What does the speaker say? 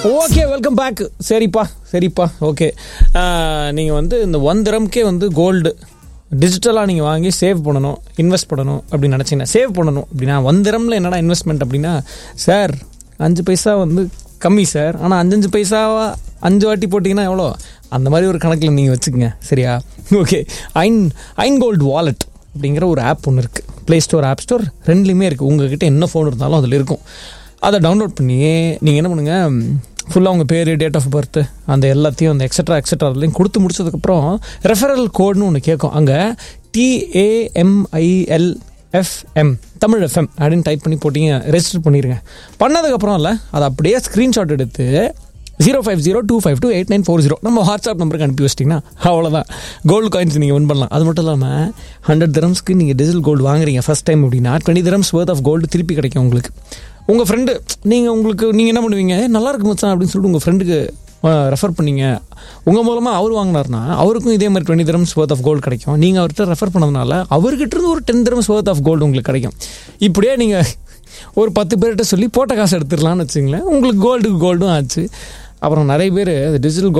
okay welcome back சரிப்பா சரிப்பா okay நீங்கள் வந்து இந்த ஒன் திரம்க்கே வந்து கோல்டு டிஜிட்டலாக நீங்கள் வாங்கி சேவ் பண்ணணும் இன்வெஸ்ட் பண்ணணும் அப்படின்னு நினச்சிங்கன்னா சேவ் பண்ணணும் அப்படின்னா ஒன் திரமில் என்னடா இன்வெஸ்ட்மெண்ட் அப்படின்னா சார் அஞ்சு பைசா வந்து கம்மி சார் ஆனால் அஞ்சஞ்சு பைசாவா அஞ்சு வாட்டி போட்டிங்கன்னா எவ்வளோ அந்த மாதிரி ஒரு கணக்கில் நீங்கள் வச்சுக்கோங்க சரியா ஓகே ஐன் ஐன் கோல்டு வாலெட் அப்படிங்கிற ஒரு ஆப் ஒன்று இருக்குது ப்ளே ஸ்டோர் ஆப் ஸ்டோர் ரெண்டுலேயுமே இருக்குது உங்ககிட்ட என்ன ஃபோன் இருந்தாலும் அதில் இருக்கும் அதை டவுன்லோட் பண்ணி நீங்கள் என்ன பண்ணுங்கள் ஃபுல்லாக உங்கள் பேர் டேட் ஆஃப் பர்த் அந்த எல்லாத்தையும் அந்த எக்ஸட்ரா எக்ஸட்ரா அதெல்லாம் கொடுத்து முடிச்சதுக்கப்புறம் ரெஃபரல் கோட்னு ஒன்று கேட்கும் அங்கே டிஏஎம்ஐஎல் எஃப்எம் தமிழ் எஃப்எம் அப்படின்னு டைப் பண்ணி போட்டிங்க ரெஜிஸ்டர் பண்ணிடுங்க பண்ணதுக்கப்புறம் இல்லை அதை அப்படியே ஸ்க்ரீன்ஷாட் எடுத்து zero five zero two five two eight nine four zero நம்ம வாட்ஸ்அப் நம்பருக்கு அனுப்பி வச்சிட்டிங்கன்னா அவ்வளோதான் கோல்டு காயின்ஸ் நீங்கள் வின் பண்ணலாம் அது மட்டும் இல்லாமல் ஹண்ட்ரட் திரம்ஸ்க்கு நீங்கள் டிஜிட்டல் கோல்டு வாங்குறீங்க ஃபஸ்ட் டைம் அப்படின்னா twenty dirhams worth of gold திருப்பி கிடைக்கும் உங்களுக்கு உங்கள் ஃப்ரெண்டு நீங்கள் உங்களுக்கு நீங்கள் என்ன பண்ணுவீங்க "ஏய், நல்லா இருக்கு மச்சான் அப்படின்னு சொல்லிட்டு உங்கள் ஃப்ரெண்டுக்கு ரெஃபர் பண்ணீங்க உங்கள் மூலமாக அவர் வாங்கினார்னா அவருக்கும் இதே மாதிரி twenty dirhams worth of gold கிடைக்கும் நீங்கள் அவர்கிட்ட ரெஃபர் பண்ணதுனால அவர்கிட்ட இருந்து ஒரு ten dirhams worth of gold உங்களுக்கு கிடைக்கும் இப்படியே நீங்கள் ஒரு பத்து பேர்கிட்ட சொல்லி போட்ட காசு எடுத்துடலாம்னு வச்சுங்களேன் உங்களுக்கு கோல்டுக்கு கோல்டும் ஆச்சு அப்புறம் நிறைய பேர் டிஜிட்டல்